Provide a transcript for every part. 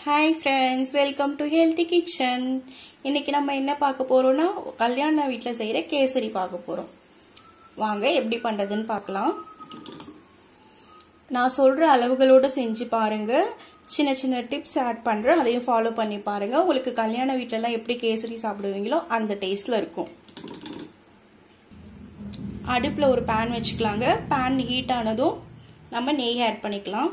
hi friends welcome to healthy kitchen இன்னைக்கு நம்ம என்ன பார்க்க போறோம்னா கல்யாண வீட்டில் செய்கிற கேசரி பார்க்க போகிறோம் வாங்க எப்படி பண்ணுறதுன்னு பார்க்கலாம் நான் சொல்கிற அளவுகளோடு செஞ்சு பாருங்க சின்ன சின்ன டிப்ஸ் ஆட் பண்ணுறேன் அதையும் ஃபாலோ பண்ணி பாருங்க உங்களுக்கு கல்யாண வீட்டிலலாம் எப்படி கேசரி சாப்பிடுவீங்களோ அந்த டேஸ்ட்டில் இருக்கும் அடுப்பில் ஒரு பேன் வச்சுக்கலாங்க பேன் ஹீட் ஆனதும் நம்ம நெய் ஆட் பண்ணிக்கலாம்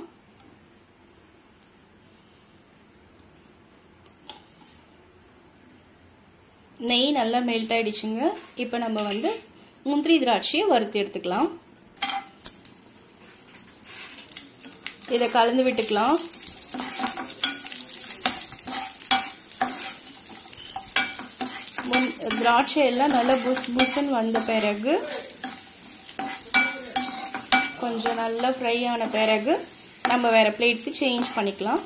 நெய் நல்லா மெல்ட் ஆயிடுச்சுங்க இப்போ நம்ம வந்து முந்திரி திராட்சையை வறுத்து எடுத்துக்கலாம் இதை கலந்து விட்டுக்கலாம் திராட்சை எல்லாம் நல்லா புஸ் புஸ்ன்னு வந்த பிறகு கொஞ்சம் நல்லா ஃப்ரை ஆன பிறகு நம்ம வேற பிளேட்க்கு சேஞ்ச் பண்ணிக்கலாம்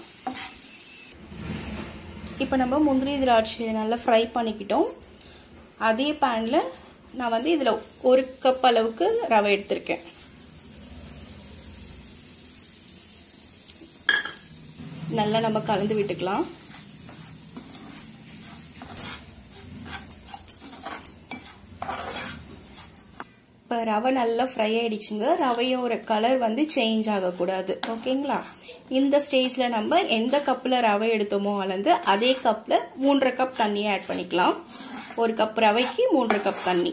இப்போ நம்ம முந்திரி திராட்சையை நல்லா ஃப்ரை பண்ணிக்கிட்டோம் அதே பேனில் நான் வந்து இதில் ஒரு கப் அளவுக்கு ரவை எடுத்திருக்கேன் நல்லா நம்ம கலந்து விட்டுக்கலாம் இப்போ ரவை நல்லா ஃப்ரை ஆயிடுச்சுங்க ரவையோட கலர் வந்து சேஞ்ச் ஆகக்கூடாது ஓகேங்களா இந்த ஸ்டேஜில் நம்ம எந்த கப்பில் ரவை எடுத்தோமோ அளந்து அதே கப்பில் மூன்றரை கப் தண்ணியை ஆட் பண்ணிக்கலாம் ஒரு கப் ரவைக்கு மூன்றரை கப் தண்ணி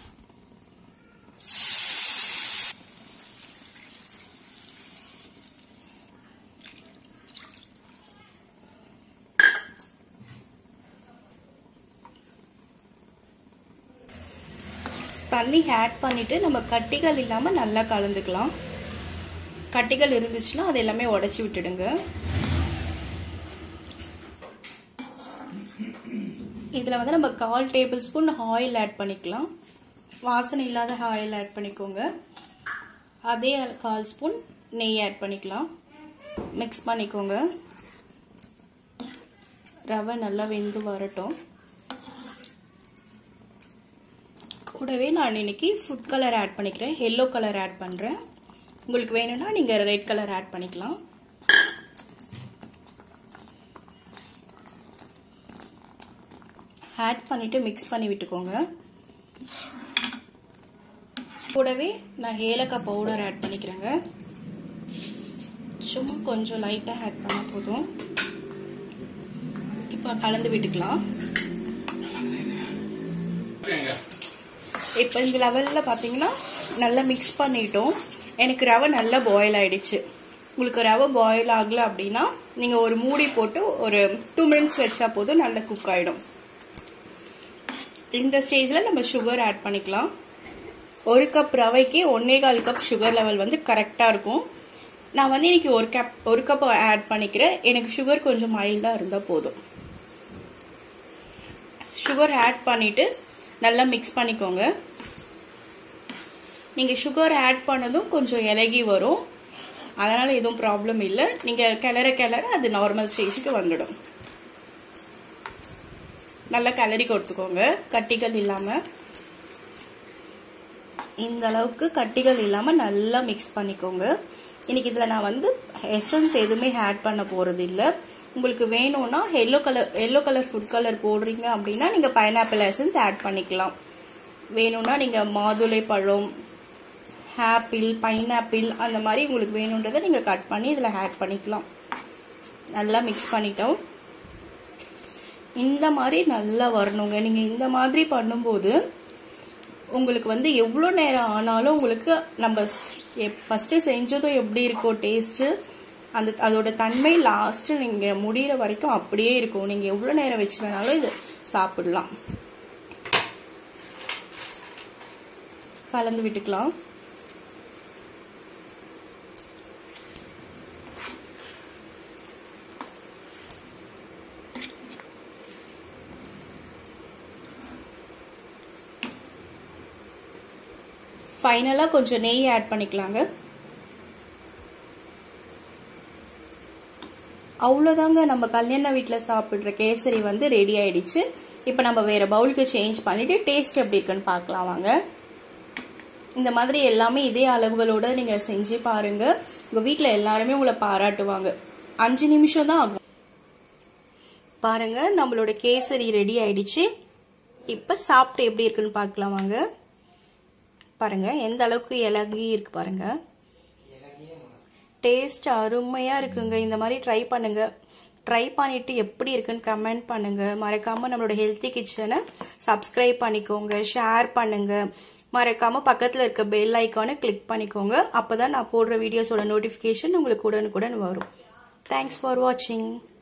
தண்ணி ஆட் பண்ணிட்டு நம்ம கட்டிகள் இல்லாமல் நல்லா கலந்துக்கலாம் கட்டிகள் இருந்துச்சுன்னா அது எல்லாமே உடச்சி விட்டுடுங்க இதில் வந்து நம்ம கால் டேபிள் ஸ்பூன் ஆயில் ஆட் பண்ணிக்கலாம் வாசனை இல்லாத ஆயில் ஆட் பண்ணிக்கோங்க அதே கால் ஸ்பூன் நெய் ஆட் பண்ணிக்கலாம் மிக்ஸ் பண்ணிக்கோங்க ரவை நல்லா வெந்து வரட்டும் கூடவே நான் இன்னைக்கு ஃபுட் கலர் ஆட் பண்ணிக்கிறேன் எல்லோ கலர் ஆட் பண்ணுறேன் உங்களுக்கு வேணும்னா நீங்கள் ரெட் கலர் ஆட் பண்ணிக்கலாம் ஆட் பண்ணிவிட்டு மிக்ஸ் பண்ணி விட்டுக்கோங்க கூடவே நான் ஏலக்காய் பவுடர் ஆட் பண்ணிக்கிறேங்க சும்மா கொஞ்சம் லைட்டாக ஆட் பண்ண போதும் இப்போ கலந்து விட்டுக்கலாம் இப்போ இந்த லெவலில் பார்த்தீங்கன்னா நல்லா மிக்ஸ் பண்ணிட்டோம் எனக்கு ரவை நல்லா பாயில் ஆயிடுச்சு உங்களுக்கு ரவை பாயில் ஆகல அப்படின்னா நீங்கள் ஒரு மூடி போட்டு ஒரு டூ மினிட்ஸ் வச்சா போதும் நல்லா குக் ஆகிடும் இந்த ஸ்டேஜில் நம்ம சுகர் ஆட் பண்ணிக்கலாம் ஒரு கப் ரவைக்கு ஒன்னே கால் கப் சுகர் லெவல் வந்து கரெக்டாக இருக்கும் நான் வந்து இன்னைக்கு ஒரு கப் ஒரு கப் ஆட் பண்ணிக்கிறேன் எனக்கு சுகர் கொஞ்சம் மைல்டாக இருந்தால் போதும் சுகர் ஆட் பண்ணிட்டு நல்லா மிக்ஸ் பண்ணிக்கோங்க நீங்கள் சுகர் ஆட் பண்ணதும் கொஞ்சம் இலகி வரும் அதனால் எதுவும் ப்ராப்ளம் இல்லை நீங்கள் கிளற கிளற அது நார்மல் ஸ்டேஜுக்கு வந்துடும் நல்லா கிளறி கொடுத்துக்கோங்க கட்டிகள் இல்லாமல் இந்த அளவுக்கு கட்டிகள் இல்லாமல் நல்லா மிக்ஸ் பண்ணிக்கோங்க இன்னைக்கு இதில் நான் வந்து எசன்ஸ் எதுவுமே ஆட் பண்ண போகிறது இல்லை உங்களுக்கு வேணும்னா yellow colour yellow colour food colour போடுறீங்க அப்படின்னா நீங்கள் பைனாப்பிள் எசன்ஸ் ஆட் பண்ணிக்கலாம் வேணும்னா நீங்கள் மாதுளை பழம் ஆப்பிள் பைனாப்பிள் அந்த மாதிரி உங்களுக்கு வேணுன்றதை நீங்கள் கட் பண்ணி இதில் ஆட் பண்ணிக்கலாம் நல்லா மிக்ஸ் பண்ணிட்டோம் இந்த மாதிரி நல்லா வரணுங்க நீங்கள் இந்த மாதிரி பண்ணும்போது உங்களுக்கு வந்து எவ்வளோ நேரம் ஆனாலும் உங்களுக்கு நம்ம ஃபஸ்ட்டு செஞ்சதும் எப்படி இருக்கோ டேஸ்ட்டு அந்த அதோட தன்மை லாஸ்ட்டு நீங்கள் முடிகிற வரைக்கும் அப்படியே இருக்கும் நீங்கள் எவ்வளோ நேரம் வச்சு வேணாலும் இது சாப்பிடலாம் கலந்து விட்டுக்கலாம் ஃபைனலாக கொஞ்சம் நெய் ஆட் பண்ணிக்கலாங்க அவ்வளோதாங்க நம்ம கல்யாண வீட்டில் சாப்பிட்ற கேசரி வந்து ரெடி ஆயிடுச்சு இப்போ நம்ம வேற பவுலுக்கு சேஞ்ச் பண்ணிட்டு டேஸ்ட் எப்படி இருக்குன்னு பார்க்கலாம் வாங்க இந்த மாதிரி எல்லாமே இதே அளவுகளோட நீங்கள் செஞ்சு பாருங்க உங்கள் வீட்டில் எல்லாருமே உங்களை பாராட்டுவாங்க அஞ்சு நிமிஷம் தான் ஆகும் பாருங்க நம்மளோட கேசரி ரெடி ஆயிடுச்சு இப்போ சாப்பிட்டு எப்படி இருக்குன்னு பார்க்கலாம் வாங்க பாருங்க எந்த அளவுக்கு இலகி இருக்கு பாருங்க டேஸ்ட் அருமையா இருக்குங்க இந்த மாதிரி ட்ரை பண்ணுங்க ட்ரை பண்ணிட்டு எப்படி இருக்குன்னு கமெண்ட் பண்ணுங்க மறக்காம நம்மளோட ஹெல்த்தி கிச்சனை சப்ஸ்கிரைப் பண்ணிக்கோங்க ஷேர் பண்ணுங்க மறக்காம பக்கத்துல இருக்க பெல் ஐக்கானை கிளிக் பண்ணிக்கோங்க அப்பதான் நான் போடுற வீடியோஸோட நோட்டிபிகேஷன் உங்களுக்கு உடனுக்குடன் வரும் தேங்க்ஸ் ஃபார் வாட்சிங்